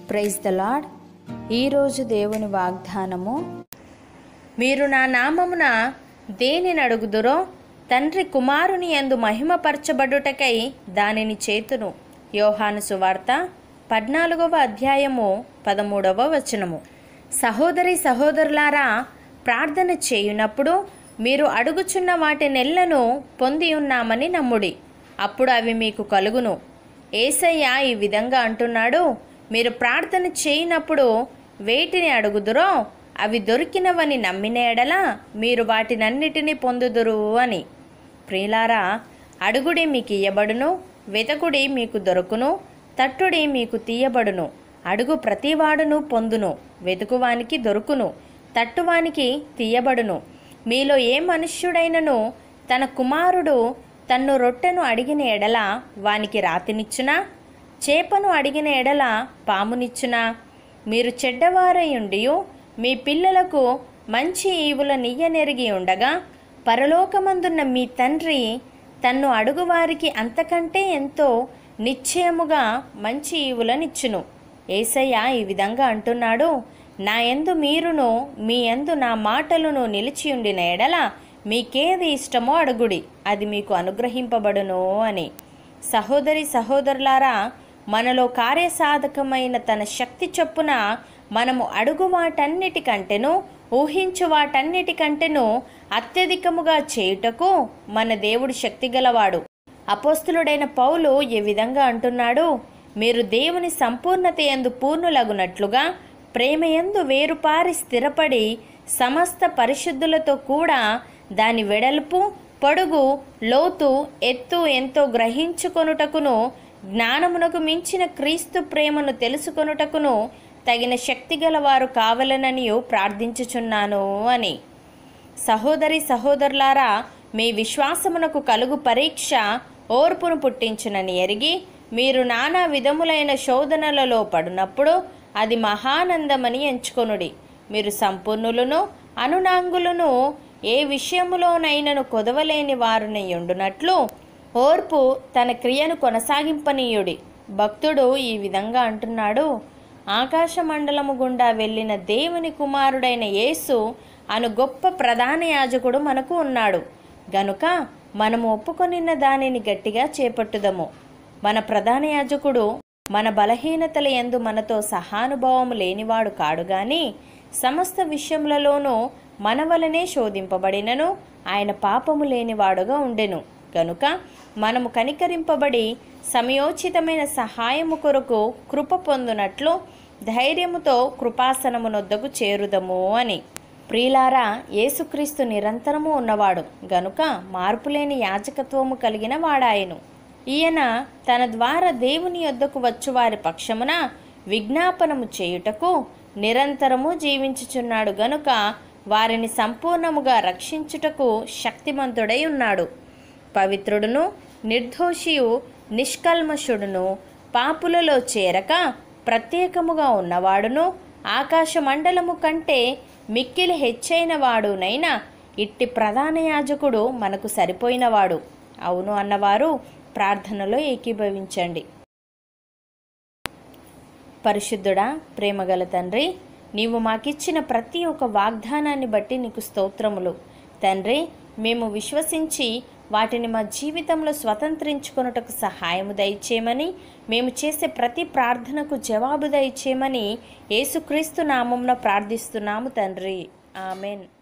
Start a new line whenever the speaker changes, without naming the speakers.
praise the lord ఈరోజు దేవుని వాగ్దానము మీరు నా నామమున దేనిని అడుగుదురో తండ్రి కుమారుని యందు మహిమపరచబడుటకై దానిని చేతును యోహాను సువార్త పద్నాలుగవ అధ్యాయము పదమూడవ వచనము సహోదరి సహోదరులారా ప్రార్థన చేయునప్పుడు మీరు అడుగుచున్న వాటి నెల్లను పొంది ఉన్నామని నమ్ముడి అప్పుడు అవి మీకు కలుగును ఏసయ్య ఈ విధంగా అంటున్నాడు మీరు ప్రార్థన చేయనప్పుడు వేటిని అడుగుదురో అవి దొరికినవని నమ్మిన ఎడల మీరు వాటినన్నిటినీ పొందుదురు అని ప్రియులారా అడుగుడి మీకు ఇయ్యబడును వెతకుడి మీకు దొరుకును తట్టుడి మీకు తీయబడును అడుగు ప్రతివాడును పొందును వెతుకువానికి దొరుకును తట్టువానికి తీయబడును మీలో ఏ మనుష్యుడైనను తన కుమారుడు తన్ను రొట్టెను అడిగిన ఎడల వానికి రాతినిచ్చునా చేపను అడిగిన ఎడల పామునిచ్చునా మీరు చెడ్డవారయుండియు మీ పిల్లలకు మంచి ఈవుల నియ్యనెరిగి ఉండగా పరలోకమందున్న మీ తండ్రి తన్ను అడుగువారికి అంతకంటే ఎంతో నిశ్చయముగా మంచి ఈవులనిచ్చును ఏసయ్య ఈ విధంగా అంటున్నాడు నా యందు మీరును మీ యందు నా మాటలను నిలిచియుండిన ఎడల మీకేది ఇష్టమో అడుగుడి అది మీకు అనుగ్రహింపబడును అని సహోదరి సహోదరులారా మనలో కార్యసాధకమైన తన శక్తి చొప్పున మనము అడుగు వాటన్నిటికంటేను ఊహించు వాటన్నిటికంటేను అత్యధికముగా చేయుటకు మన దేవుడు శక్తిగలవాడు అపోస్తులుడైన పౌలు ఈ విధంగా అంటున్నాడు మీరు దేవుని సంపూర్ణత ఎందు పూర్ణులగునట్లుగా ప్రేమయందు వేరుపారి స్థిరపడి సమస్త పరిశుద్ధులతో కూడా దాని వెడల్పు పొడుగు లోతు ఎత్తు ఎంతో గ్రహించుకొనుటకును జ్ఞానమునకు మించిన క్రీస్తు ప్రేమను తెలుసుకొనుటకును తగిన శక్తిగల వారు కావలననియు ప్రార్థించుచున్నాను అని సహోదరి సహోదరులారా మీ విశ్వాసమునకు కలుగు పరీక్ష ఓర్పును పుట్టించునని ఎరిగి మీరు నానా విధములైన శోధనలలో పడినప్పుడు అది మహానందమని ఎంచుకొనుడి మీరు సంపూర్ణులను అనునాంగులను ఏ విషయములోనైనను కొదవలేని వారుని ఉండునట్లు ఓర్పు తన క్రియను కొనసాగింపనీయుడి భక్తుడు ఈ విధంగా అంటున్నాడు ఆకాశమండలము గుండా వెళ్ళిన దేవుని కుమారుడైన యేసు అను గొప్ప ప్రధాన యాజకుడు మనకు ఉన్నాడు గనుక మనము ఒప్పుకొనిన దానిని గట్టిగా చేపట్టుదము మన ప్రధాన యాజకుడు మన బలహీనతల యందు మనతో సహానుభావము లేనివాడు కాడు గాని సమస్త విషయములలోనూ మన వలనే శోధింపబడినను ఆయన పాపము లేనివాడుగా ఉండెను గనుక మనము కనికరింపబడి సమయోచితమైన సహాయము కొరకు కృప పొందునట్లు ధైర్యముతో కృపాసనమునొద్దకు చేరుదము అని ప్రియులారా యేసుక్రీస్తు నిరంతరము ఉన్నవాడు గనుక మార్పులేని యాజకత్వము కలిగిన వాడాయను ఈయన తన ద్వారా దేవుని యొద్దకు వచ్చు వారి పక్షమున విజ్ఞాపనము చేయుటకు నిరంతరము జీవించుచున్నాడు గనుక వారిని సంపూర్ణముగా రక్షించుటకు శక్తిమంతుడై ఉన్నాడు పవిత్రుడును నిర్దోషియు నిష్కల్మషుడును పాపులలో చేరక ప్రత్యేకముగా ఉన్నవాడును ఆకాశ మండలము కంటే మిక్కిలి హెచ్చైన వాడునైనా ఇట్టి ప్రధాన యాజకుడు మనకు సరిపోయినవాడు అవును అన్నవారు ప్రార్థనలో ఏకీభవించండి పరిశుద్ధుడా ప్రేమగల తండ్రి నీవు మాకిచ్చిన ప్రతి ఒక్క వాగ్దానాన్ని బట్టి నీకు స్తోత్రములు తండ్రి మేము విశ్వసించి వాటిని మా జీవితంలో స్వతంత్రించుకొనుటకు సహాయము దయచేయమని మేము చేసే ప్రతి ప్రార్థనకు జవాబు దయచేయమని యేసుక్రీస్తు నామంలో ప్రార్థిస్తున్నాము తండ్రి ఆమెన్